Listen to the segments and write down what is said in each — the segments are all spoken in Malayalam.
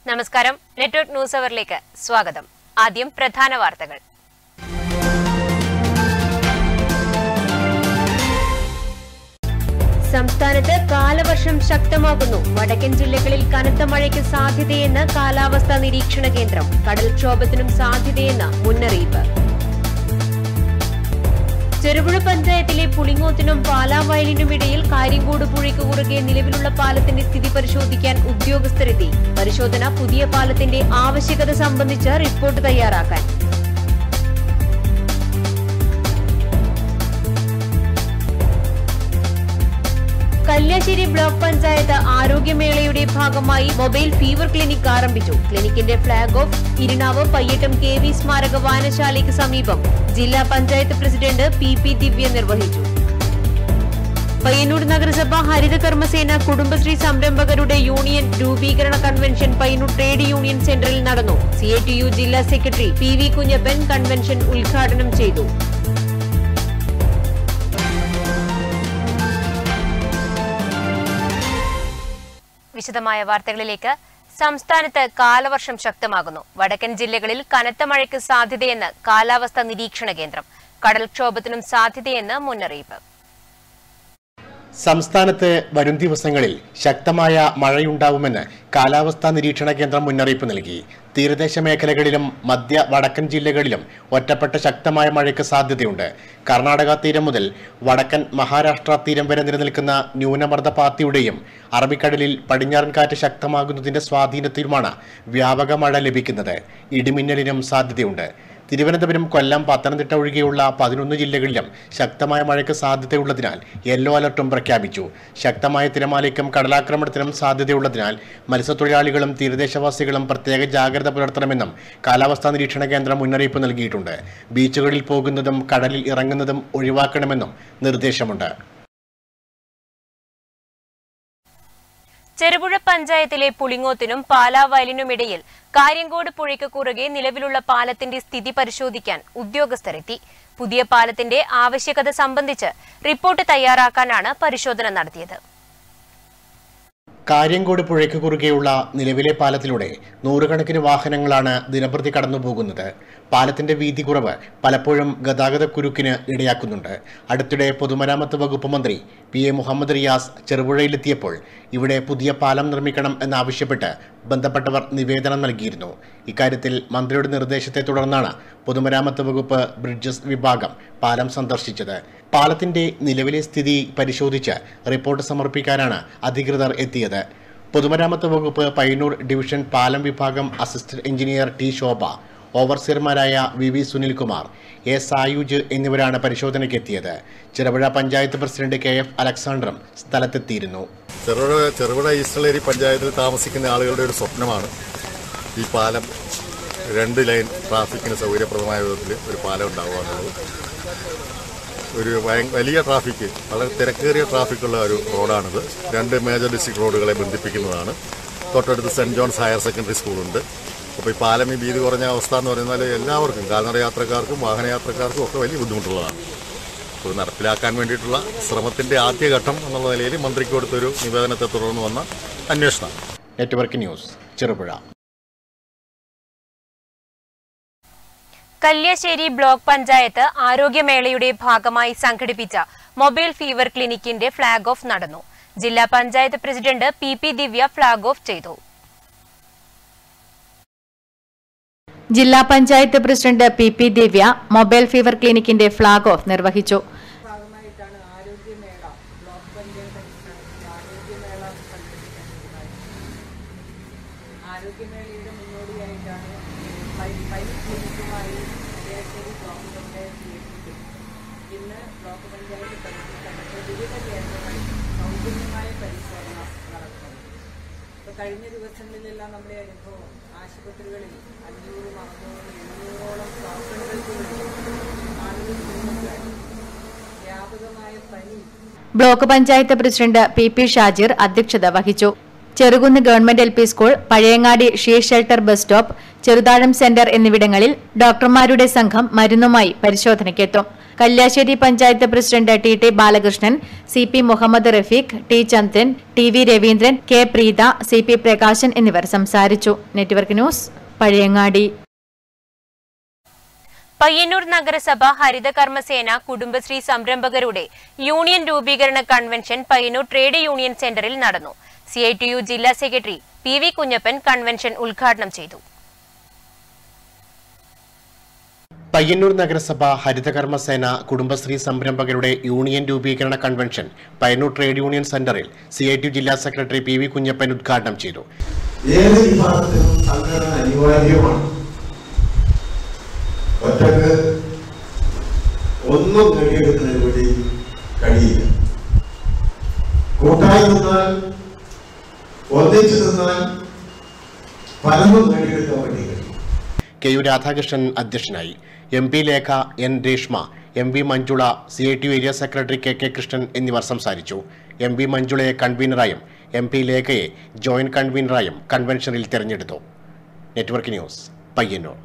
നമസ്കാരം നെറ്റ്വർക്ക് ന്യൂസ് അവറിലേക്ക് സ്വാഗതം ആദ്യം പ്രധാന വാർത്തകൾ സംസ്ഥാനത്ത് കാലവർഷം ശക്തമാകുന്നു വടക്കൻ ജില്ലകളിൽ കനത്ത മഴയ്ക്ക് സാധ്യതയെന്ന് കാലാവസ്ഥാ നിരീക്ഷണ കേന്ദ്രം കടൽക്ഷോഭത്തിനും സാധ്യതയെന്ന് മുന്നറിയിപ്പ് ചെറുപുഴ പഞ്ചായത്തിലെ പുളിങ്ങോത്തിനും പാലാവയലിനും ഇടയിൽ കാര്യങ്കോട് പുഴയ്ക്ക് കുറുകെ നിലവിലുള്ള പാലത്തിന്റെ സ്ഥിതി പരിശോധിക്കാൻ ഉദ്യോഗസ്ഥരെത്തി പരിശോധന പുതിയ പാലത്തിന്റെ ആവശ്യകത സംബന്ധിച്ച് റിപ്പോർട്ട് തയ്യാറാക്കാൻ കല്യാശ്ശേരി ബ്ലോക്ക് പഞ്ചായത്ത് ആരോഗ്യമേളയുടെ ഭാഗമായി മൊബൈൽ ഫീവർ ക്ലിനിക് ആരംഭിച്ചു ക്ലിനിക്കിന്റെ flag off Irinavu Payyattam K V സ്മാരക വായനശാലയ്ക്ക് സമീപം ജില്ലാ panchayat president P P Divya നിർവഹിച്ചു പയ്യന്നൂർ നഗരസഭ ഹരിത കർമ്മസേന കുടുംബശ്രീ സംരംഭകരുടെ യൂണിയൻ രൂപീകരണ കൺവെൻഷൻ പയ്യന്നൂർ ട്രേഡ് യൂണിയൻ സെന്ററിൽ നടന്നു സി ഐ ടി യു ജില്ലാ secretary P V Kunhappan convention ഉദ്ഘാടനം ചെയ്തു വിശദമായ വാർത്തകളിലേക്ക് സംസ്ഥാനത്ത് കാലവർഷം ശക്തമാകുന്നു വടക്കൻ ജില്ലകളിൽ കനത്ത മഴയ്ക്ക് സാധ്യതയെന്ന് കാലാവസ്ഥാ നിരീക്ഷണ കേന്ദ്രം കടൽക്ഷോഭത്തിനും സാധ്യതയെന്ന് മുന്നറിയിപ്പ് സംസ്ഥാനത്ത് വരും ദിവസങ്ങളിൽ ശക്തമായ മഴയുണ്ടാവുമെന്ന് കാലാവസ്ഥാ നിരീക്ഷണ കേന്ദ്രം മുന്നറിയിപ്പ് നൽകി തീരദേശ മേഖലകളിലും മധ്യ വടക്കൻ ജില്ലകളിലും ഒറ്റപ്പെട്ട ശക്തമായ മഴയ്ക്ക് സാധ്യതയുണ്ട് കർണാടക തീരം മുതൽ വടക്കൻ മഹാരാഷ്ട്ര തീരം വരെ നിലനിൽക്കുന്ന ന്യൂനമർദ്ദ പാത്തിയുടെയും അറബിക്കടലിൽ പടിഞ്ഞാറൻ കാറ്റ് ശക്തമാകുന്നതിന്റെ സ്വാധീനത്തിലുമാണ് വ്യാപക മഴ ലഭിക്കുന്നത് ഇടിമിന്നലിനും സാധ്യതയുണ്ട് തിരുവനന്തപുരം കൊല്ലം പത്തനംതിട്ട ഒഴികെയുള്ള പതിനൊന്ന് ജില്ലകളിലും ശക്തമായ മഴയ്ക്ക് സാധ്യതയുള്ളതിനാൽ യെല്ലോ അലർട്ടും പ്രഖ്യാപിച്ചു ശക്തമായ തിരമാലയ്ക്കും കടലാക്രമണത്തിനും സാധ്യതയുള്ളതിനാൽ മത്സ്യത്തൊഴിലാളികളും തീരദേശവാസികളും പ്രത്യേക ജാഗ്രത പുലർത്തണമെന്നും കാലാവസ്ഥാ നിരീക്ഷണ കേന്ദ്രം മുന്നറിയിപ്പ് നൽകിയിട്ടുണ്ട് ബീച്ചുകളിൽ പോകുന്നതും കടലിൽ ഇറങ്ങുന്നതും ഒഴിവാക്കണമെന്നും നിർദ്ദേശമുണ്ട് ചെറുപുഴ പഞ്ചായത്തിലെ പുളിങ്ങോത്തിനും പാലാവയലിനുമിടയിൽ കാര്യങ്കോട് പുഴയ്ക്ക് കുറുകെ നിലവിലുള്ള പാലത്തിന്റെ സ്ഥിതി പരിശോധിക്കാൻ ഉദ്യോഗസ്ഥരെത്തി പുതിയ പാലത്തിന്റെ ആവശ്യകത സംബന്ധിച്ച് റിപ്പോർട്ട് തയ്യാറാക്കാനാണ് പരിശോധന നടത്തിയത് കാര്യങ്കോട് പുഴയ്ക്ക് കുറുകെയുള്ള നിലവിലെ പാലത്തിലൂടെ നൂറുകണക്കിന് വാഹനങ്ങളാണ് ദിനപ്രതി കടന്നുപോകുന്നത് പാലത്തിന്റെ വീതി കുറവ് പലപ്പോഴും ഗതാഗത കുരുക്കിന് ഇടയാക്കുന്നുണ്ട് അടുത്തിടെ പൊതുമരാമത്ത് വകുപ്പ് മന്ത്രി പി എ മുഹമ്മദ് റിയാസ് ചെറുപുഴയിലെത്തിയപ്പോൾ ഇവിടെ പുതിയ പാലം നിർമ്മിക്കണം എന്നാവശ്യപ്പെട്ട് ബന്ധപ്പെട്ടവർ നിവേദനം നൽകിയിരുന്നു ഇക്കാര്യത്തിൽ മന്ത്രിയുടെ നിർദ്ദേശത്തെ തുടർന്നാണ് പൊതുമരാമത്ത് വകുപ്പ് ബ്രിഡ്ജസ് വിഭാഗം പാലം സന്ദർശിച്ചത് പാലത്തിന്റെ നിലവിലെ സ്ഥിതി പരിശോധിച്ച് റിപ്പോർട്ട് സമർപ്പിക്കാനാണ് അധികൃതർ എത്തിയത് പൊതുമരാമത്ത് വകുപ്പ് പയ്യന്നൂർ ഡിവിഷൻ പാലം വിഭാഗം അസിസ്റ്റന്റ് എഞ്ചിനീയർ ടി ശോഭ ഓവർസിയർമാരായ V V Sunilkumar A Sayuj എന്നിവരാണ് പരിശോധനയ്ക്ക് എത്തിയത് Cherupuzha panchayat president K F അലക്സാണ്ടറും സ്ഥലത്തെത്തിയിരുന്നു ചെറുപുഴ ചെറുപുഴ ഈസ്റ്റലേരി പഞ്ചായത്തിൽ താമസിക്കുന്ന ആളുകളുടെ ഒരു സ്വപ്നമാണ് ഈ പാലം രണ്ട് ലൈൻ ട്രാഫിക്കിന് സൗകര്യപ്രദമായ വിധത്തിൽ ഒരു പാലം ഉണ്ടാവുക എന്നുള്ളത് ഒരു ഭയ- വലിയ ട്രാഫിക്ക് വളരെ തിരക്കേറിയ ട്രാഫിക്കുള്ള ഒരു റോഡാണിത് രണ്ട് മേജർ ഡിസ്ട്രിക്ട് റോഡുകളെ ബന്ധിപ്പിക്കുന്നതാണ് തൊട്ടടുത്ത് സെൻറ് ജോൺസ് ഹയർ സെക്കൻഡറി സ്കൂളുണ്ട് അപ്പോൾ ഈ പാലം ഈ വീതി കുറഞ്ഞ അവസ്ഥ എന്ന് പറയുന്നത് എല്ലാവർക്കും കാൽനട യാത്രക്കാർക്കും വാഹനയാത്രക്കാർക്കും ഒക്കെ വലിയ ബുദ്ധിമുട്ടുള്ളതാണ് ഇത് നടപ്പിലാക്കാൻ വേണ്ടിയിട്ടുള്ള ശ്രമത്തിന്റെ ആദ്യഘട്ടം എന്നുള്ള നിലയിൽ മന്ത്രിക്ക് കൊടുത്തൊരു നിവേദനത്തെ തുടർന്ന് വന്ന അന്വേഷണം network news Cherupuzha Kalliasseri block panchayat ആരോഗ്യമേളയുടെ ഭാഗമായി സംഘടിപ്പിച്ച മൊബൈൽ ഫീവർ ക്ലിനിക്കിന്റെ ഫ്ളാഗ് ഓഫ് നടന്നു ജില്ലാ panchayat president P P Divya flag off ചെയ്തു ജില്ലാ panchayat president P P Divya mobile fever ക്ലിനിക്കിന്റെ ഫ്ളാഗ് ഓഫ് നിർവഹിച്ചു ഭാഗമായിട്ടാണ് ആരോഗ്യമേള ബ്ലോക്ക് പഞ്ചായത്ത് അടിസ്ഥാനത്തിൽ ആരോഗ്യമേള സംഘടിപ്പിക്കാൻ തീരുമാനിച്ചത് ആരോഗ്യമേളയുടെ മുന്നോടിയായിട്ടാണ് പൈ പൈ ക്ലിനിക്കുമായി കല്യാശ്ശേരി ബ്ലോക്ക് പഞ്ചായത്ത് ഏൽപ്പിക്കും ഇന്ന് ബ്ലോക്ക് പഞ്ചായത്ത് പരിധിക്കകത്ത് വിവിധ കേന്ദ്രങ്ങളിൽ സൗജന്യമായ പരിശോധന നടത്തുന്നത് ഇപ്പോൾ കഴിഞ്ഞ ദിവസങ്ങളിലെല്ലാം നമ്മുടെ അനുഭവം ആശുപത്രികളിൽ അഞ്ഞൂറും അറുന്നൂറും എഴുന്നൂറോളം ക്ലാസുകൾക്ക് വേണ്ടി ആളുകൾ കൂടുകയാണ് വ്യാപകമായ പനി block panchayat president P P Shajir അധ്യക്ഷത വഹിച്ചു Cherukunnu government L P school Pazhayangadi she shelter bus stop Cheruthazham centre എന്നിവിടങ്ങളിൽ ഡോക്ടർമാരുടെ സംഘം മരുന്നുമായി പരിശോധനയ്ക്കെത്തും Kalliasseri panchayat president T T Balakrishnan C P Muhammad Rafeeq T Chandran T V Raveendran K Preetha C P Prakashan എന്നിവർ സംസാരിച്ചു നെറ്റ്വർക്ക് ന്യൂസ് പഴയങ്ങാടി പയ്യന്നൂർ നഗരസഭ ഹരിത കർമ്മസേന കുടുംബശ്രീ സംരംഭകരുടെ യൂണിയൻ രൂപീകരണ കൺവെൻഷൻ പയ്യന്നൂർ ട്രേഡ് യൂണിയൻ സെന്ററിൽ നടന്നു സി ഐ ടി യു ജില്ലാ secretary P V Kunhappan convention ഉദ്ഘാടനം ചെയ്തു പയ്യന്നൂർ നഗരസഭ ഹരിതകർമ്മസേന കുടുംബശ്രീ സംരംഭകരുടെ യൂണിയൻ രൂപീകരണ കൺവെൻഷൻ പയ്യന്നൂർ ട്രേഡ് യൂണിയൻ സെന്ററിൽ സി ഐ ടി ജില്ലാ സെക്രട്ടറി പി വി കുഞ്ഞപ്പൻ ഉദ്ഘാടനം ചെയ്തു ഏത് വിഭാഗത്തിനും സംഘടന അനിവാര്യമാണ് ഒറ്റക്ക് ഒന്നും നേടിയെടുക്കുന്നതിന് വേണ്ടി കഴിയില്ല കൂട്ടായി നിന്നാൽ ഒന്നിച്ചു നിന്നാൽ പലതും നേടിയെടുക്കാൻ വേണ്ടി കഴിയും കെ യു രാധാകൃഷ്ണൻ അധ്യക്ഷനായി M P Lekha N Reshma M V Manjula C I T area secretary K K Krishnan എന്നിവർ സംസാരിച്ചു എം വി മഞ്ജുളയെ കൺവീനറായും എം പി ലേഖയെ ജോയിന്റ് കൺവീനറായും കൺവെൻഷനിൽ തെരഞ്ഞെടുത്തു നെറ്റ്വർക്ക് ന്യൂസ് പയ്യന്നൂർ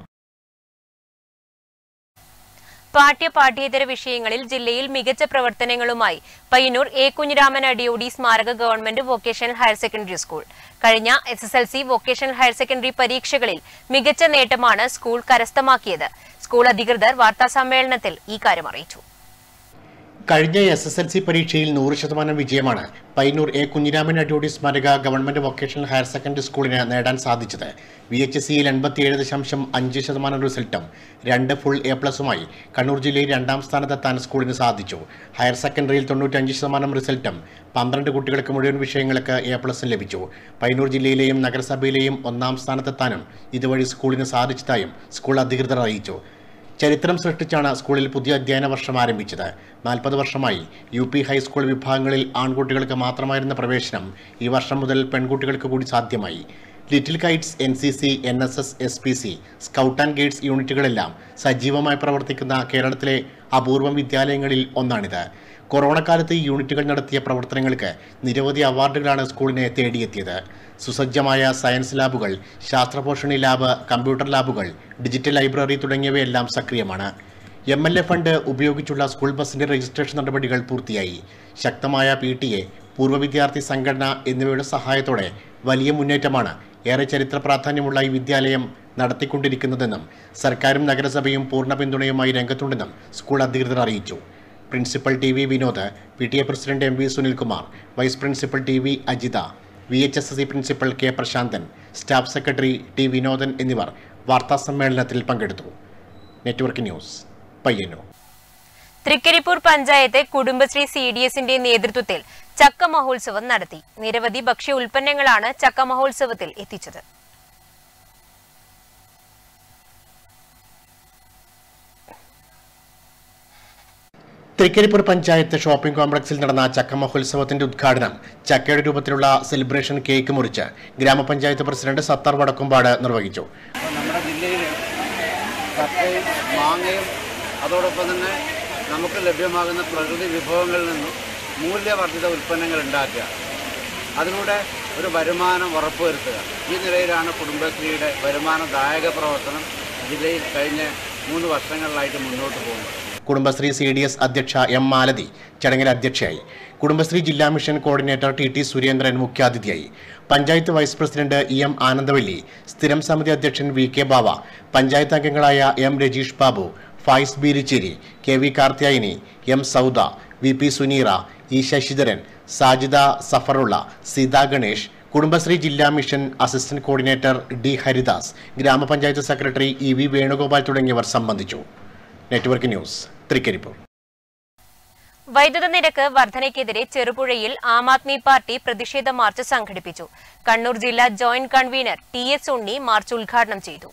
പാഠ്യ പാഠ്യേതര വിഷയങ്ങളിൽ ജില്ലയിൽ മികച്ച പ്രവർത്തനങ്ങളുമായി പയ്യന്നൂർ എ കുഞ്ഞിരാമൻ അടിയോടി സ്മാരക government vocational higher secondary school കഴിഞ്ഞ S S L C vocational higher secondary പരീക്ഷകളിൽ മികച്ച നേട്ടമാണ് സ്കൂൾ കരസ്ഥമാക്കിയത് സ്കൂൾ അധികൃതർ വാർത്താസമ്മേളനത്തിൽ ഈ കാര്യം അറിയിച്ചു കഴിഞ്ഞ എസ് എസ് എൽ സി പരീക്ഷയിൽ നൂറ് ശതമാനം വിജയമാണ് പയ്യന്നൂർ എ കുഞ്ഞിരാമൻ അടിയോടി സ്മാരക ഗവൺമെന്റ് വൊക്കേഷണൽ ഹയർ സെക്കൻഡറി സ്കൂളിന് നേടാൻ സാധിച്ചത് വി എച്ച് എസ് സിയിൽ എൺപത്തിയേഴ് ദശാംശം അഞ്ച് ശതമാനം റിസൾട്ടും രണ്ട് ഫുൾ എ പ്ലസുമായി കണ്ണൂർ ജില്ലയിൽ രണ്ടാം സ്ഥാനത്തെത്താൻ സ്കൂളിന് സാധിച്ചു ഹയർ സെക്കൻഡറിയിൽ തൊണ്ണൂറ്റഞ്ച് ശതമാനം റിസൾട്ടും പന്ത്രണ്ട് കുട്ടികൾക്ക് മുഴുവൻ വിഷയങ്ങൾക്ക് എ പ്ലസും ലഭിച്ചു പയ്യന്നൂർ ജില്ലയിലെയും നഗരസഭയിലെയും ഒന്നാം സ്ഥാനത്തെത്താനും ഇതുവഴി സ്കൂളിന് സാധിച്ചതായും സ്കൂൾ അധികൃതർ അറിയിച്ചു ചരിത്രം സൃഷ്ടിച്ചാണ് സ്കൂളിൽ പുതിയ അധ്യയന വർഷം ആരംഭിച്ചത് നാൽപ്പത് വർഷമായി യു പി ഹൈസ്കൂൾ വിഭാഗങ്ങളിൽ ആൺകുട്ടികൾക്ക് മാത്രമായിരുന്ന പ്രവേശനം ഈ വർഷം മുതൽ പെൺകുട്ടികൾക്ക് കൂടി സാധ്യമായി little kites N C C N S S S P C scout and guides യൂണിറ്റുകളെല്ലാം സജീവമായി പ്രവർത്തിക്കുന്ന കേരളത്തിലെ അപൂർവം വിദ്യാലയങ്ങളിൽ ഒന്നാണിത് കൊറോണ കാലത്ത് ഈ യൂണിറ്റുകൾ നടത്തിയ പ്രവർത്തനങ്ങൾക്ക് നിരവധി അവാർഡുകളാണ് സ്കൂളിനെ തേടിയെത്തിയത് സുസജ്ജമായ സയൻസ് ലാബുകൾ ശാസ്ത്രപോഷണി ലാബ് കമ്പ്യൂട്ടർ ലാബുകൾ ഡിജിറ്റൽ ലൈബ്രറി തുടങ്ങിയവയെല്ലാം സക്രിയമാണ് എം എൽ എ ഫണ്ട് ഉപയോഗിച്ചുള്ള സ്കൂൾ ബസിന്റെ രജിസ്ട്രേഷൻ നടപടികൾ പൂർത്തിയായി ശക്തമായ പി ടി എ പൂർവ്വ വിദ്യാർത്ഥി സംഘടന എന്നിവയുടെ സഹായത്തോടെ വലിയ മുന്നേറ്റമാണ് ഏറെ ചരിത്ര പ്രാധാന്യമുള്ള ഈ വിദ്യാലയം നടത്തിക്കൊണ്ടിരിക്കുന്നതെന്നും സർക്കാരും നഗരസഭയും പൂർണ്ണ പിന്തുണയുമായി രംഗത്തുണ്ടെന്നും സ്കൂൾ അധികൃതർ അറിയിച്ചു principal T V Vinod P T A president M V Sunilkumar vice principal T V Ajitha V H S S C principal K Prasanthan staff secretary T Vinodan എന്നിവർ വാർത്താസമ്മേളനത്തിൽ പങ്കെടുത്തു network news Payyanur Trikaripur panchayat Kudumbashree C D എസിന്റെ നേതൃത്വത്തിൽ ചക്ക മഹോത്സവം നടത്തി നിരവധി ഭക്ഷ്യ ഉൽപ്പന്നങ്ങളാണ് ചക്ക മഹോത്സവത്തിൽ എത്തിച്ചത് തൃക്കരിപ്പൂർ പഞ്ചായത്ത് ഷോപ്പിംഗ് കോംപ്ലക്സിൽ നടന്ന ചക്ക മഹോത്സവത്തിന്റെ ഉദ്ഘാടനം ചക്കയുടെ രൂപത്തിലുള്ള സെലിബ്രേഷൻ കേക്ക് മുറിച്ച് ഗ്രാമപഞ്ചായത്ത് പ്രസിഡന്റ് സത്താർ വടക്കുംപാട് നിർവഹിച്ചു നമ്മുടെ ജില്ലയിൽ ചക്കയും മാങ്ങയും അതോടൊപ്പം തന്നെ നമുക്ക് ലഭ്യമാകുന്ന പ്രകൃതി വിഭവങ്ങളിൽ നിന്നും മൂല്യവർദ്ധിത ഉൽപ്പന്നങ്ങൾ ഉണ്ടാക്കുക അതിലൂടെ ഒരു വരുമാനം ഉറപ്പുവരുത്തുക ഈ നിലയിലാണ് കുടുംബശ്രീയുടെ വരുമാനദായക പ്രവർത്തനം ജില്ലയിൽ കഴിഞ്ഞ മൂന്ന് വർഷങ്ങളിലായിട്ട് മുന്നോട്ട് പോകുന്നത് കുടുംബശ്രീ സി ഡി എസ് അധ്യക്ഷ എം മാലതി ചടങ്ങിൽ അധ്യക്ഷയായി കുടുംബശ്രീ ജില്ലാ mission coordinator T T Surendran മുഖ്യാതിഥിയായി panchayat vice president E M Anandavalli സ്ഥിരം സമിതി അധ്യക്ഷൻ വി കെ ബാവ പഞ്ചായത്ത് അംഗങ്ങളായ M Rajeesh Babu Fayis Beericheri K V Karthiyayini M Sauda V P Suneera E Sasidharan Sajida Safarulla Seetha Ganesh Kudumbashree ജില്ലാ mission assistant coordinator D Haridas ഗ്രാമപഞ്ചായത്ത് സെക്രട്ടറി ഇ വി വേണുഗോപാൽ തുടങ്ങിയവർ സംബന്ധിച്ചു നെറ്റ്വർക്ക് ന്യൂസ് തൃക്കരിപ്പൂർ വൈദ്യുത നിരക്ക് വർധനയ്ക്കെതിരെ ചെറുപുഴയിൽ ആം ആദ്മി പാർട്ടി പ്രതിഷേധ മാർച്ച് സംഘടിപ്പിച്ചു കണ്ണൂർ ജില്ലാ joint convener T S Unni march ഉദ്ഘാടനം ചെയ്തു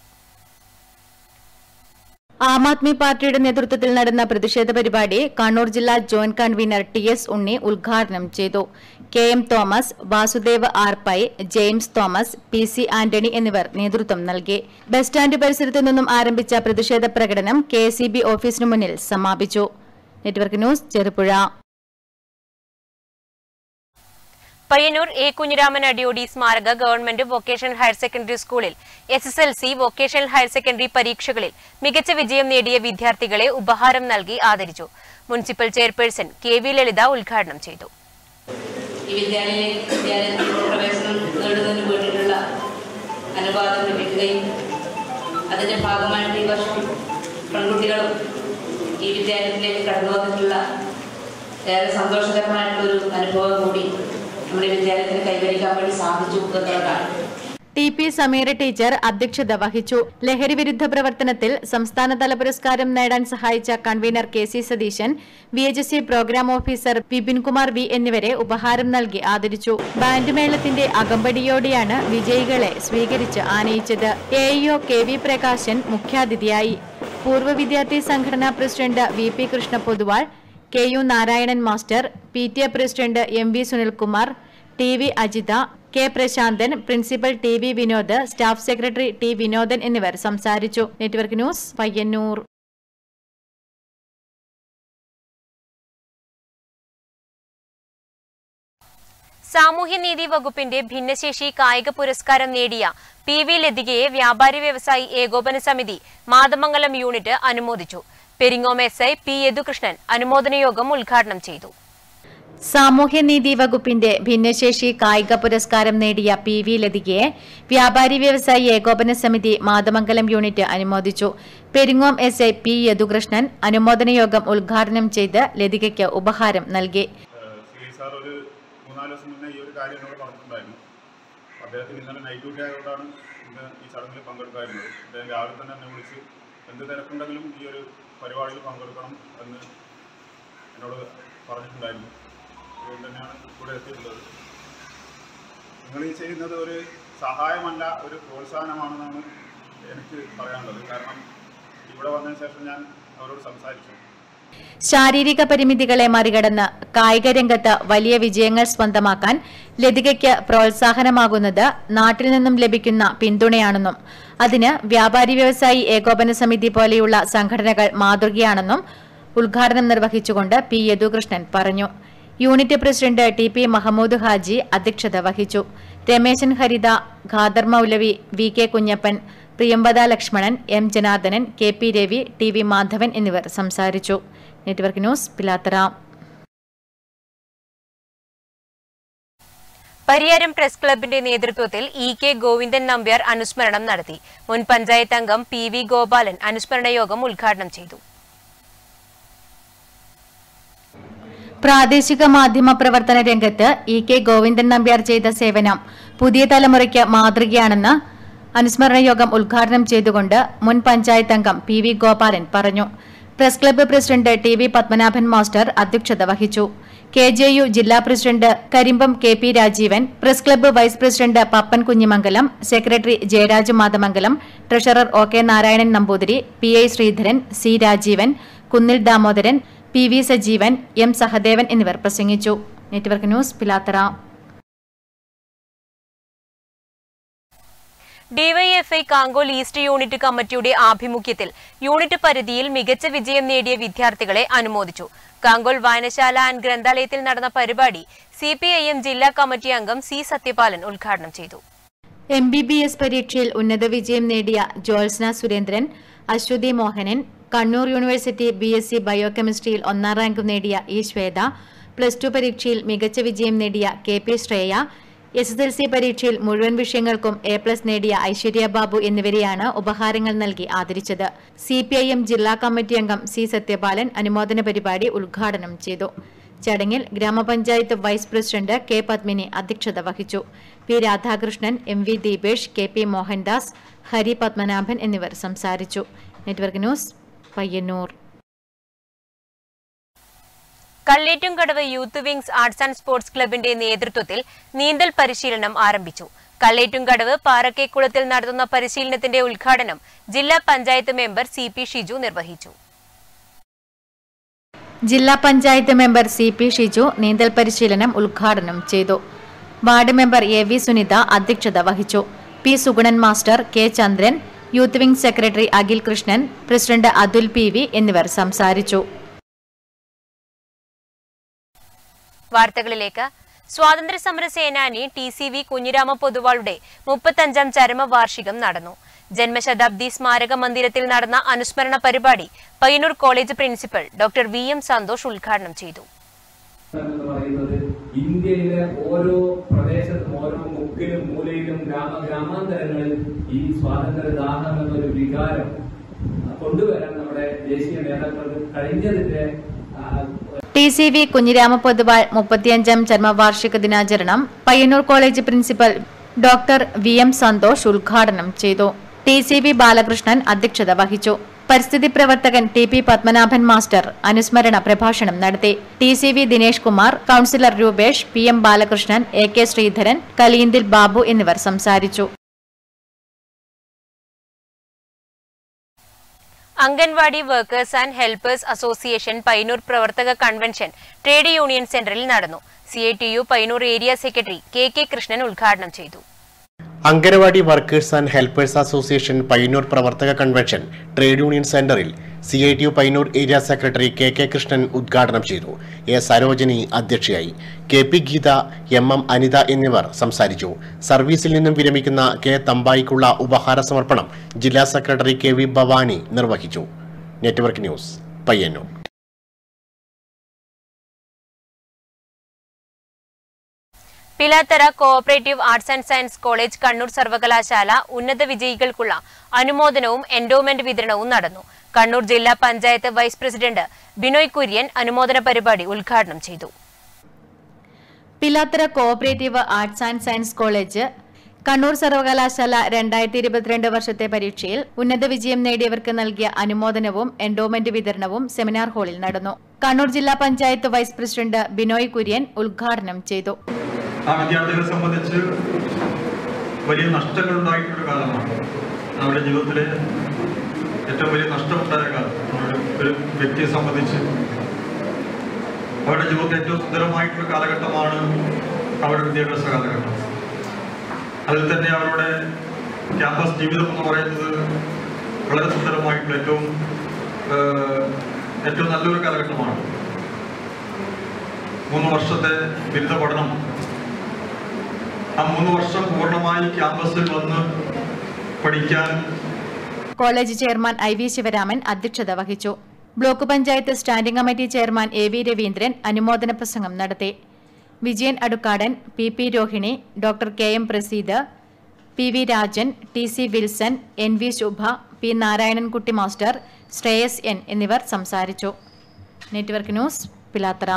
ആം ആദ്മി പാർട്ടിയുടെ നേതൃത്വത്തിൽ നടന്ന പ്രതിഷേധ പരിപാടി കണ്ണൂർ ജില്ലാ joint convener T S Unni ഉദ്ഘാടനം ചെയ്തു K M Thomas Vasudev R Pai James Thomas P C Antony എന്നിവർ നേതൃത്വം നൽകി ബസ് സ്റ്റാൻഡ് പരിസരത്തു നിന്നും ആരംഭിച്ച പ്രതിഷേധ പ്രകടനം കെ ഓഫീസിനു മുന്നിൽ സമാപിച്ചു network news Cherupuzha Payyanur A Kunhiraman Adiyodi സ്മാരക ഗവൺമെന്റ് വൊക്കേഷണൽ ഹയർ സെക്കൻഡറി സ്കൂളിൽ S S L C vocational higher secondary പരീക്ഷകളിൽ മികച്ച വിജയം നേടിയ വിദ്യാർത്ഥികളെ ഉപഹാരം നൽകി ആദരിച്ചു municipal chairperson K V Lalitha ഉദ്ഘാടനം ചെയ്തു ഈ വിദ്യാലയ വിദ്യാലയത്തിൽ പ്രവേശനം നേടുന്നതിന് വേണ്ടിയിട്ടുള്ള അനുവാദം ലഭിക്കുകയും അതിൻ്റെ ഭാഗമായിട്ട് ഈ വർഷം പെൺകുട്ടികളും ഈ വിദ്യാലയത്തിലേക്ക് കടന്നു വന്നിട്ടുള്ള ഏറെ സന്തോഷകരമായിട്ടുള്ളൊരു അനുഭവം കൂടി നമ്മുടെ വിദ്യാലയത്തിന് കൈവരിക്കാൻ വേണ്ടി സാധിച്ചു എന്നുള്ളതാണ് ടി പി സമീറ ടീച്ചർ അധ്യക്ഷത വഹിച്ചു ലഹരി വിരുദ്ധ പ്രവർത്തനത്തിൽ സംസ്ഥാനതല പുരസ്കാരം നേടാൻ സഹായിച്ച convener K C Satheesan V H S C programme officer Vipinkumar V എന്നിവരെ ഉപഹാരം നൽകി ആദരിച്ചു ബാൻഡ് മേളത്തിന്റെ അകമ്പടിയോടെയാണ് വിജയികളെ സ്വീകരിച്ച് ആനയിച്ചത് A E O K V Prakashan മുഖ്യാതിഥിയായി പൂർവ്വ വിദ്യാർത്ഥി സംഘടനാ president V P Krishna Poduval K U Narayanan master P T A president M V Sunilkumar T V Ajitha K Prasanthan principal T V Vinod staff secretary T Vinodan എന്നിവർ സംസാരിച്ചു നെറ്റ്വർക്ക് ന്യൂസ് പയ്യന്നൂർ സാമൂഹ്യനീതി വകുപ്പിന്റെ ഭിന്നശേഷി കായിക പുരസ്കാരം നേടിയ പി വി ലതികയെ വ്യാപാരി വ്യവസായി ഏകോപന സമിതി മാതമംഗലം യൂണിറ്റ് അനുമോദിച്ചു Peringom S I P Yadukrishnan അനുമോദന യോഗം ഉദ്ഘാടനം ചെയ്തു സാമൂഹ്യനീതി വകുപ്പിന്റെ ഭിന്നശേഷി കായിക പുരസ്കാരം നേടിയ പി വി ലതികയെ വ്യാപാരി വ്യവസായി ഏകോപന സമിതി മാതമംഗലം യൂണിറ്റ് അനുമോദിച്ചു Peringom S I P Yadukrishnan അനുമോദന യോഗം ഉദ്ഘാടനം ചെയ്ത് ലതികയ്ക്ക് ഉപഹാരം നൽകി ശ്രീ സാർ ഒരു മൂന്നാല് ദിവസം മുന്നേ ഈ ഒരു കാര്യം എന്നോട് പറഞ്ഞിട്ടുണ്ടായിരുന്നു അദ്ദേഹത്തിന് ഇന്നലെ നൈറ്റ് ഡ്യൂട്ടി ആയതുകൊണ്ടാണ് ഇന്ന് ഈ ചടങ്ങിൽ പങ്കെടുക്കാറുള്ളത് അദ്ദേഹം രാവിലെ തന്നെ എന്നെ വിളിച്ച് എന്ത് തിരക്കുണ്ടെങ്കിലും ഈ ഒരു പരിപാടിയിൽ പങ്കെടുക്കണം എന്ന് എന്നോട് പറഞ്ഞിട്ടുണ്ടായിരുന്നു അതുകൊണ്ട് തന്നെയാണ് ഇവിടെ എത്തിയിട്ടുള്ളത് നിങ്ങൾ ഈ ചെയ്യുന്നത് ഒരു സഹായമല്ല ഒരു പ്രോത്സാഹനമാണെന്നാണ് എനിക്ക് പറയാനുള്ളത് കാരണം ഇവിടെ വന്നതിന് ശേഷം ഞാൻ അവരോട് സംസാരിച്ചു ശാരീരിക പരിമിതികളെ മറികടന്ന് കായിക രംഗത്ത് വലിയ വിജയങ്ങൾ സ്വന്തമാക്കാൻ ലതികയ്ക്ക് പ്രോത്സാഹനമാകുന്നത് നാട്ടിൽ നിന്നും ലഭിക്കുന്ന പിന്തുണയാണെന്നും അതിന് വ്യാപാരി വ്യവസായി ഏകോപന സമിതി പോലെയുള്ള സംഘടനകൾ മാതൃകയാണെന്നും ഉദ്ഘാടനം നിർവഹിച്ചുകൊണ്ട് പി യദുകൃഷ്ണൻ പറഞ്ഞു unit president T P Mahmood Haji അധ്യക്ഷത വഹിച്ചു Rameshan Haritha Khader Moulavi V K Kunhappan Priyamvada Lakshmanan M Janardhanan K P Ravi T V Madhavan എന്നിവർ സംസാരിച്ചു network news Pilathara Pariyaram press ക്ലബിന്റെ നേതൃത്വത്തിൽ ഇ കെ ഗോവിന്ദൻ നമ്പ്യാർ അനുസ്മരണം നടത്തി മുൻ പഞ്ചായത്ത് അംഗം പി വി ഗോപാലൻ അനുസ്മരണ യോഗം ഉദ്ഘാടനം ചെയ്തു പ്രാദേശിക മാധ്യമ പ്രവർത്തന രംഗത്ത് ഇ കെ ഗോവിന്ദൻ നമ്പ്യാർ ചെയ്ത സേവനം പുതിയ തലമുറയ്ക്ക് മാതൃകയാണെന്ന് അനുസ്മരണ യോഗം ഉദ്ഘാടനം ചെയ്തുകൊണ്ട് മുൻ പഞ്ചായത്ത് അംഗം പി വി ഗോപാലൻ പറഞ്ഞു press club president T V Padmanabhan master അധ്യക്ഷത വഹിച്ചു കെ ജെ യു ജില്ലാ president Karimbam K P Rajeevan press club vice president Pappan Kunhimangalam secretary Jayaraj Mathamangalam treasurer O K Narayanan Namboothiri P I Sreedharan C Rajeevan Kunnil Damodaran P V Sajeevan M Sahadevan എന്നിവർ പ്രസംഗിച്ചു network news Pilathara DYFI Kankol east unit കമ്മിറ്റിയുടെ ആഭിമുഖ്യത്തിൽ യൂണിറ്റ് പരിധിയിൽ മികച്ച വിജയം നേടിയ വിദ്യാർത്ഥികളെ അനുമോദിച്ചു കാങ്കോൽ വായനശാല ആൻഡ് ഗ്രന്ഥാലയത്തിൽ നടന്ന പരിപാടി സി ജില്ലാ കമ്മിറ്റി അംഗം സി സത്യപാലൻ ഉദ്ഘാടനം ചെയ്തു എം ബി ബി എസ് പരീക്ഷയിൽ ഉന്നത വിജയം നേടിയ Jyotsna Surendran Aswathy Mohanan Kannur university B S C ബയോകെമിസ്ട്രിയിൽ ഒന്നാം റാങ്ക് നേടിയ ഇ ശ്വേത പ്ലസ് ടു പരീക്ഷയിൽ മികച്ച വിജയം നേടിയ K P Shreya S S L C പരീക്ഷയിൽ മുഴുവൻ വിഷയങ്ങൾക്കും എ പ്ലസ് നേടിയ ഐശ്വര്യ ബാബു എന്നിവരെയാണ് ഉപഹാരങ്ങൾ നൽകി ആദരിച്ചത് സി പി ഐ എം ജില്ലാ കമ്മിറ്റി അംഗം സി സത്യപാലൻ അനുമോദന പരിപാടി ഉദ്ഘാടനം ചെയ്തു ചടങ്ങിൽ ഗ്രാമപഞ്ചായത്ത് വൈസ് പ്രസിഡന്റ് കെ പത്മിനി അധ്യക്ഷത വഹിച്ചു P Radhakrishnan M V Deepesh K P Mohandas Hari Padmanabhan എന്നിവർ സംസാരിച്ചു network news Payyanur Kalletumkadavu youth wings arts and sports ക്ലബിന്റെ നേതൃത്വത്തിൽ നീന്തൽ പരിശീലനം ആരംഭിച്ചു കല്ലേറ്റുംകടവ് പാറക്കേക്കുളത്തിൽ നടത്തുന്ന പരിശീലനത്തിന്റെ ഉദ്ഘാടനം ജില്ലാ panchayat member C P Shiju നിർവഹിച്ചു ജില്ലാ panchayat member C P Shiju നീന്തൽ പരിശീലനം ഉദ്ഘാടനം ചെയ്തു ward member A V Sunitha അധ്യക്ഷത വഹിച്ചു P Sugunan master K Chandran youth wing secretary Akhil Krishnan president Athul P V എന്നിവർ സംസാരിച്ചു വാർത്തകളിലേക്ക് സ്വാതന്ത്ര്യ സമര സേനാനി ടി സി വി കുഞ്ഞിരാമ പൊതുവാളുടെ മുപ്പത്തഞ്ചാം ചരമവാർഷികം നടന്നു ജന്മശതാബ്ദി സ്മാരക മന്ദിരത്തിൽ നടന്ന അനുസ്മരണ പരിപാടി Payyanur college principal doctor V M Santhosh ഉദ്ഘാടനം ചെയ്തു എന്ന് പറയുന്നത് ഇന്ത്യയിലെ ഓരോ പ്രദേശത്തും ഓരോ മുക്കിലും മൂലയിലും ഗ്രാമ ഗ്രാമാന്തരങ്ങളിൽ ഈ സ്വാതന്ത്ര്യദാനം എന്നൊരു വികാരം കൊണ്ടുവരാൻ നമ്മുടെ ദേശീയ നേതാക്കൾക്ക് കഴിഞ്ഞതിന്റെ ആ, T C V Kunhirama Poduval മുപ്പത്തിയഞ്ചാം ചരമവാർഷിക ദിനാചരണം Payyanur college principal doctor V M Santhosh ഉദ്ഘാടനം ചെയ്തു ടി സി വി ബാലകൃഷ്ണൻ അധ്യക്ഷത വഹിച്ചു പരിസ്ഥിതി പ്രവർത്തകൻ ടി പി പത്മനാഭൻ മാസ്റ്റർ അനുസ്മരണ പ്രഭാഷണം നടത്തി T C V Dinesh Kumar councillor Roopesh P M Balakrishnan A K Sreedharan Kalinthil Babu എന്നിവർ സംസാരിച്ചു anganwadi workers and helpers association Payyanur പ്രവർത്തക കൺവെൻഷൻ ട്രേഡ് യൂണിയൻ സെന്ററിൽ നടന്നു C I T U Payyanur area secretary K K Krishnan ഉദ്ഘാടനം ചെയ്തു anganwadi workers and helpers association Payyanur പ്രവർത്തക കൺവെൻഷൻ ട്രേഡ് യൂണിയൻ സെന്ററിൽ C I T U Payyanur area secretary K K Krishnan ഉദ്ഘാടനം ചെയ്തു എ സരോജിനി അധ്യക്ഷയായി K P Geetha M M Anitha എന്നിവർ സംസാരിച്ചു സർവീസിൽ നിന്നും വിരമിക്കുന്ന കെ തമ്പായിക്കുള്ള ഉപഹാര സമർപ്പണം ജില്ലാ സെക്രട്ടറി കെ വി ഭവാനി നിർവഹിച്ചു network news Payyanur Pilathara cooperative arts and science college Kannur സർവകലാശാല ഉന്നത വിജയികൾക്കുള്ള അനുമോദനവും എൻഡോമെന്റ് വിതരണവും നടന്നു കണ്ണൂർ ജില്ലാ പഞ്ചായത്ത് വൈസ് പ്രസിഡന്റ് ബിനോയ് കുര്യൻ അനുമോദന പരിപാടി ഉദ്ഘാടനം ചെയ്തു Pilathara cooperative arts and science college Kannur സർവകലാശാല രണ്ടായിരത്തി ഇരുപത്തിരണ്ട് വർഷത്തെ പരീക്ഷയിൽ ഉന്നത വിജയം നേടിയവർക്ക് നൽകിയ അനുമോദനവും എൻഡോമെന്റ് വിതരണവും സെമിനാർ ഹാളിൽ നടന്നു കണ്ണൂർ ജില്ലാ പഞ്ചായത്ത് വൈസ് പ്രസിഡന്റ് ബിനോയ് കുര്യൻ ഉദ്ഘാടനം ചെയ്തു ആ വിദ്യാർത്ഥികളെ സംബന്ധിച്ച് വലിയ നഷ്ടങ്ങൾ ഉണ്ടായിട്ടുള്ള കാലമാണ് നമ്മുടെ ജീവിതത്തിലെ ഏറ്റവും വലിയ നഷ്ടമുണ്ടായ കാലം നമ്മുടെ ഒരു വ്യക്തിയെ സംബന്ധിച്ച് അവരുടെ ജീവിതത്തിൽ ഏറ്റവും സുന്ദരമായിട്ടുള്ള കാലഘട്ടമാണ് അവരുടെ വിദ്യാഭ്യാസ കാലഘട്ടം അതിൽ തന്നെ അവരുടെ ക്യാമ്പസ് ജീവിതം എന്ന് പറയുന്നത് വളരെ സുന്ദരമായിട്ടുള്ള ഏറ്റവും ഏഹ്, ഏറ്റവും നല്ലൊരു കാലഘട്ടമാണ് മൂന്ന് വർഷത്തെ ബിരുദ പഠനം ആ മൂന്ന് വർഷം പൂർണ്ണമായി ക്യാമ്പസിൽ വന്ന് പഠിക്കാൻ college chairman I V Sivaraman അധ്യക്ഷത വഹിച്ചു block panchayat standing committee chairman A V Raveendran അനുമോദന പ്രസംഗം നടത്തി Vijayan Adukkadan P P Rohini doctor K M Praseed P V Rajan T C Wilson N V Shubha P Narayanankutty master Sreyas N എന്നിവർ സംസാരിച്ചു network news Pilathara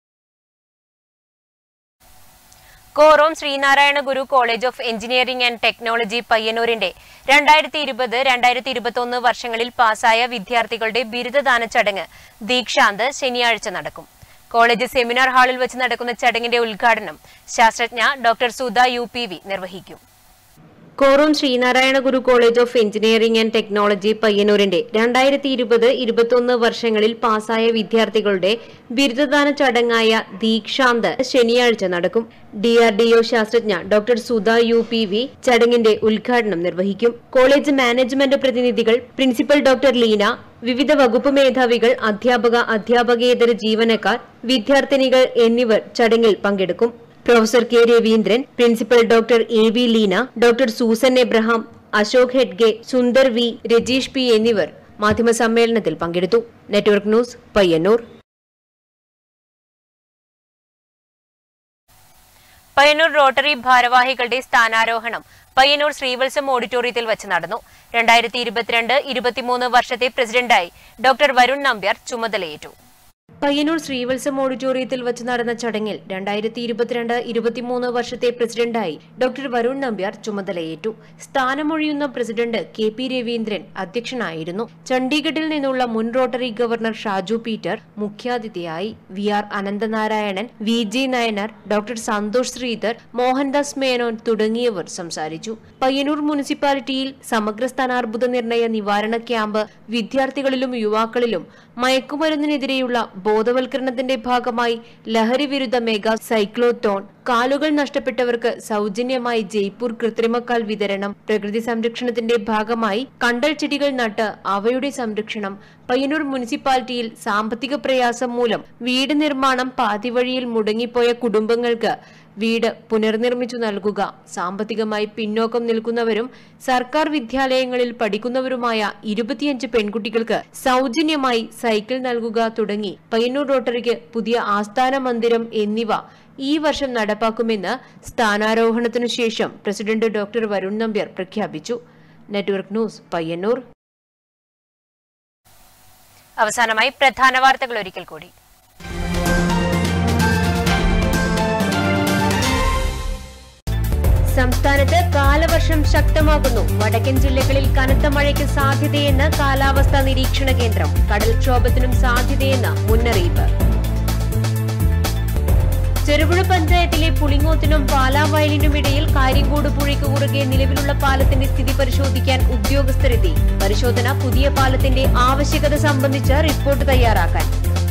Korom Sreenarayana Guru college of engineering and technology പയ്യന്നൂരിന്റെ രണ്ടായിരത്തി ഇരുപത് രണ്ടായിരത്തി ഇരുപത്തൊന്ന് വർഷങ്ങളിൽ പാസായ വിദ്യാർത്ഥികളുടെ ബിരുദദാന ചടങ്ങ് ദീക്ഷാന്ത് ശനിയാഴ്ച നടക്കും കോളേജ് സെമിനാർ ഹാളിൽ വെച്ച് നടക്കുന്ന ചടങ്ങിന്റെ ഉദ്ഘാടനം ശാസ്ത്രജ്ഞ doctor Sudha U P V നിർവഹിക്കും Korom Sreenarayana Guru college of engineering and technology പയ്യന്നൂരിന്റെ രണ്ടായിരത്തി ഇരുപത് ഇരുപത്തൊന്ന് വർഷങ്ങളിൽ പാസായ വിദ്യാർത്ഥികളുടെ ബിരുദദാന ചടങ്ങായ ദീക്ഷാന്ത് ശനിയാഴ്ച നടക്കും ഡി ആർ ഡി ഒ ശാസ്ത്രജ്ഞ doctor Sudha U P V ചടങ്ങിന്റെ ഉദ്ഘാടനം നിർവഹിക്കും കോളേജ് മാനേജ്മെന്റ് പ്രതിനിധികൾ പ്രിൻസിപ്പൽ ഡോക്ടർ ലീന വിവിധ വകുപ്പ് മേധാവികൾ അധ്യാപക അധ്യാപകേതര ജീവനക്കാർ വിദ്യാർത്ഥിനികൾ എന്നിവർ ചടങ്ങിൽ പങ്കെടുക്കും professor K Raveendran principal doctor A V Leena doctor Susan Abraham Ashok ഹെഡ്ഗെ സുന്ദർ വി രജീഷ് പി എന്നിവർ മാധ്യമസമ്മേളനത്തിൽ പങ്കെടുത്തു network news Payyanur Payyanur rotary ഭാരവാഹികളുടെ സ്ഥാനാരോഹണം പയ്യന്നൂർ ശ്രീവത്സം ഓഡിറ്റോറിയത്തിൽ വെച്ച് നടന്നു രണ്ടായിരത്തി ഇരുപത്തിരണ്ട് ഇരുപത്തിമൂന്ന് വർഷത്തെ പ്രസിഡന്റായി ഡോക്ടർ വരുൺ നമ്പ്യാർ ചുമതലയേറ്റു പയ്യന്നൂർ ശ്രീവത്സം ഓഡിറ്റോറിയത്തിൽ വെച്ച് നടന്ന ചടങ്ങിൽ രണ്ടായിരത്തി ഇരുപത്തിരണ്ട് ഇരുപത്തിമൂന്ന് വർഷത്തെ പ്രസിഡന്റായി ഡോക്ടർ വരുൺ നമ്പ്യാർ ചുമതലയേറ്റു സ്ഥാനമൊഴിയുന്ന പ്രസിഡന്റ് കെ പി രവീന്ദ്രൻ അധ്യക്ഷനായിരുന്നു ചണ്ഡീഗഡിൽ നിന്നുള്ള മുൻ റോട്ടറി ഗവർണർ ഷാജു പീറ്റർ മുഖ്യാതിഥിയായി V R Ananthanarayanan V G Nayanar doctor Santhosh Sridhar Mohandas Menon തുടങ്ങിയവർ സംസാരിച്ചു പയ്യന്നൂർ മുനിസിപ്പാലിറ്റിയിൽ സമഗ്ര സ്ഥാനാർബുദ നിർണയ നിവാരണ ക്യാമ്പ് വിദ്യാർത്ഥികളിലും യുവാക്കളിലും മയക്കുമരുന്നിനെതിരെയുള്ള ബോധവൽക്കരണത്തിന്റെ ഭാഗമായി ലഹരി വിരുദ്ധ മെഗാ സൈക്ലോത്തോൺ കാലുകൾ നഷ്ടപ്പെട്ടവർക്ക് സൗജന്യമായി ജയ്പൂർ കൃത്രിമക്കാൽ വിതരണം പ്രകൃതി സംരക്ഷണത്തിന്റെ ഭാഗമായി കണ്ടൽ ചെടികൾ നട്ട് അവയുടെ സംരക്ഷണം പയ്യന്നൂർ മുനിസിപ്പാലിറ്റിയിൽ സാമ്പത്തിക പ്രയാസം മൂലം വീട് നിർമ്മാണം പാതിവഴിയിൽ മുടങ്ങിപ്പോയ കുടുംബങ്ങൾക്ക് വീട് പുനർനിർമ്മിച്ചു നൽകുക സാമ്പത്തികമായി പിന്നോക്കം നിൽക്കുന്നവരും സർക്കാർ വിദ്യാലയങ്ങളിൽ പഠിക്കുന്നവരുമായ ഇരുപത്തിയഞ്ച് പെൺകുട്ടികൾക്ക് സൗജന്യമായി സൈക്കിൾ നൽകുക തുടങ്ങി പയ്യന്നൂർ റോട്ടറിക്ക് പുതിയ ആസ്ഥാന മന്ദിരം എന്നിവ ഈ വർഷം നടപ്പാക്കുമെന്ന് സ്ഥാനാരോഹണത്തിനു ശേഷം പ്രസിഡന്റ് ഡോക്ടർ വരുൺ നമ്പ്യാർ പ്രഖ്യാപിച്ചു നെറ്റ്വർക്ക് ന്യൂസ് പയ്യന്നൂർ അവസാനമായി പ്രധാന വാർത്തകൾ ഒരിക്കൽ കൂടി സംസ്ഥാനത്ത് കാലവർഷം ശക്തമാകുന്നു വടക്കൻ ജില്ലകളിൽ കനത്ത മഴയ്ക്ക് സാധ്യതയെന്ന് കാലാവസ്ഥാ നിരീക്ഷണ കേന്ദ്രം കടൽക്ഷോഭത്തിനും സാധ്യതയെന്ന് മുന്നറിയിപ്പ് ചെറുപുഴ പഞ്ചായത്തിലെ പുളിങ്ങോത്തിനും പാലാവയലിനും ഇടയിൽ കാര്യങ്കോട് പുഴയ്ക്ക് കുറുകെ നിലവിലുള്ള പാലത്തിന്റെ സ്ഥിതി പരിശോധിക്കാൻ ഉദ്യോഗസ്ഥരെത്തി പരിശോധന പുതിയ പാലത്തിന്റെ ആവശ്യകത സംബന്ധിച്ച് റിപ്പോർട്ട് തയ്യാറാക്കാൻ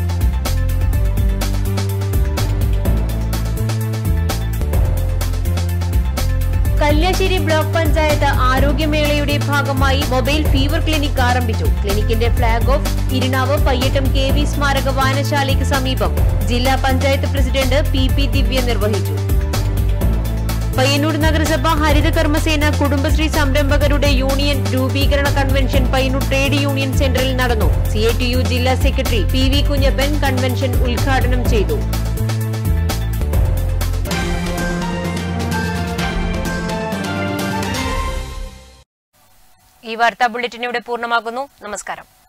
കല്യാശ്ശേരി ബ്ലോക്ക് പഞ്ചായത്ത് ആരോഗ്യമേളയുടെ ഭാഗമായി മൊബൈൽ ഫീവർ ക്ലിനിക് ആരംഭിച്ചു ക്ലിനിക്കിന്റെ flag off Irinavu Payyattam K V സ്മാരക വായനശാലയ്ക്ക് സമീപം ജില്ലാ panchayat president P P Divya നിർവഹിച്ചു പയ്യന്നൂർ നഗരസഭ ഹരിത കർമ്മസേന കുടുംബശ്രീ സംരംഭകരുടെ യൂണിയൻ രൂപീകരണ കൺവെൻഷൻ പയ്യന്നൂർ ട്രേഡ് യൂണിയൻ സെന്ററിൽ നടന്നു സി ഐ ടി യു ജില്ലാ secretary P V Kunhappan convention ഉദ്ഘാടനം ചെയ്തു ഈ വാർത്താ ബുള്ളറ്റിൻ ഇവിടെ പൂർണ്ണമാകുന്നു നമസ്കാരം